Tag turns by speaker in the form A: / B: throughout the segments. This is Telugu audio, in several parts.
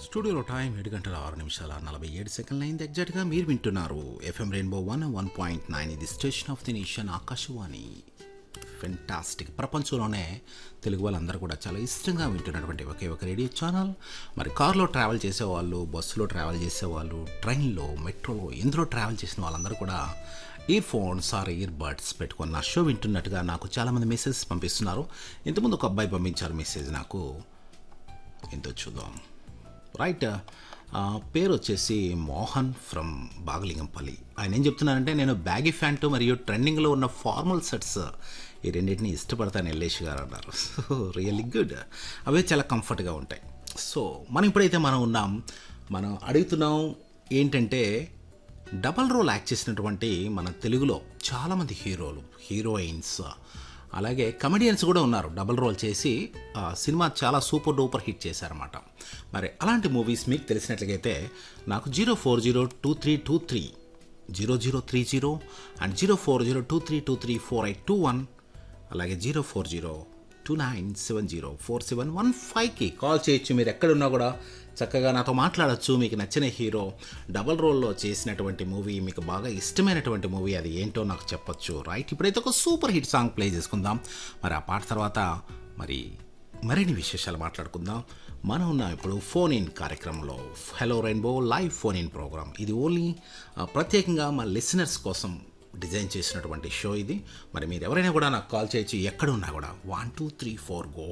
A: స్టూడియోలో టైం ఏడు గంటల ఆరు నిమిషాల నలభై ఏడు సెకండ్లు అయింది ఎగ్జాక్ట్గా మీరు వింటున్నారు FM rainbow one one point nine ఇది station of the nation Akashvani fantastic ప్రపంచంలోనే తెలుగు వాళ్ళందరూ కూడా చాలా ఇష్టంగా వింటున్నటువంటి ఒకే ఒక రేడియో ఛానల్ మరి కార్లో ట్రావెల్ చేసేవాళ్ళు బస్సులో ట్రావెల్ చేసేవాళ్ళు ట్రైన్లో మెట్రోలో ఎందులో ట్రావెల్ చేసిన వాళ్ళందరూ కూడా earphones or earbuds పెట్టుకొని నా షో వింటున్నట్టుగా నాకు చాలామంది మెసేజ్ పంపిస్తున్నారు ఇంతకుముందు ఒక అబ్బాయి పంపించారు మెసేజ్ నాకు ఎంతో చూద్దాం రైట్ ఆ, పేరు వచ్చేసి మోహన్ ఫ్రమ్ బాగలింగంపల్లి ఆయన ఏం చెప్తున్నారంటే నేను బ్యాగీ ఫ్యాంట్ మరియు ట్రెండింగ్లో ఉన్న ఫార్మల్ సెట్స్ ఈ రెండింటిని ఇష్టపడతాను ఎల్లేష్ గారు అన్నారు సో రియల్లీ గుడ్ అవే చాలా కంఫర్ట్గా ఉంటాయి సో మనం ఇప్పుడైతే మనం ఉన్నాం మనం అడుగుతున్నాం ఏంటంటే డబల్ రోల్ యాక్ట్ చేసినటువంటి మన తెలుగులో చాలామంది హీరోలు హీరోయిన్స్ అలాగే కమెడియన్స్ కూడా ఉన్నారు డబల్ రోల్ చేసి ఆ సినిమా చాలా సూపర్ డూపర్ హిట్ చేశారన్నమాట మరి అలాంటి మూవీస్ మీకు తెలిసినట్లయితే నాకు zero four zero two three two three zero zero three zero and zero four zero two three two three four eight two one అలాగే zero four zero two nine seven zero four seven one ఫైవ్కి కాల్ చేయొచ్చు మీరు ఎక్కడున్నా కూడా చక్కగా నాతో మాట్లాడొచ్చు మీకు నచ్చిన హీరో డబల్ రోల్లో చేసినటువంటి మూవీ మీకు బాగా ఇష్టమైనటువంటి మూవీ అది ఏంటో నాకు చెప్పొచ్చు రైట్ ఇప్పుడైతే ఒక సూపర్ హిట్ సాంగ్ ప్లే చేసుకుందాం మరి ఆ పాట తర్వాత మరి మరిన్ని విశేషాలు మాట్లాడుకుందాం మనం ఉన్నాం ఇప్పుడు ఫోన్ ఇన్ కార్యక్రమంలో hello rainbow live phone in program ఇది ఓన్లీ ఆ, ప్రత్యేకంగా మా లిసనర్స్ కోసం డిజైన్ చేసినటువంటి షో ఇది మరి మీరు ఎవరైనా కూడా నాకు కాల్ చేయొచ్చు ఎక్కడ ఉన్నా కూడా one two three four go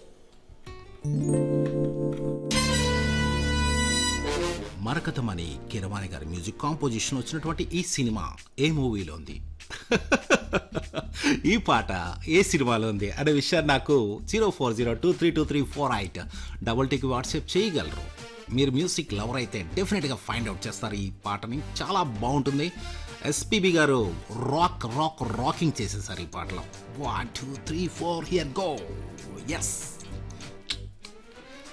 A: Marakathamani Keeravani గారి మ్యూజిక్ కాంపోజిషన్ వచ్చినటువంటి ఈ సినిమా ఏ మూవీలో ఉంది ఈ పాట ఏ సినిమాలో ఉంది అనే విషయాన్ని నాకు zero four zero two three two three four eight double టీకి వాట్సాప్ చేయగలరు మీరు మ్యూజిక్ లవర్ అయితే డెఫినెట్గా ఫైండ్ అవుట్ చేస్తారు ఈ పాటని చాలా బాగుంటుంది ఎస్పీబి గారు రాక్ రాక్ రాకింగ్ చేసేసారు ఈ పాటలో one two three four here go yes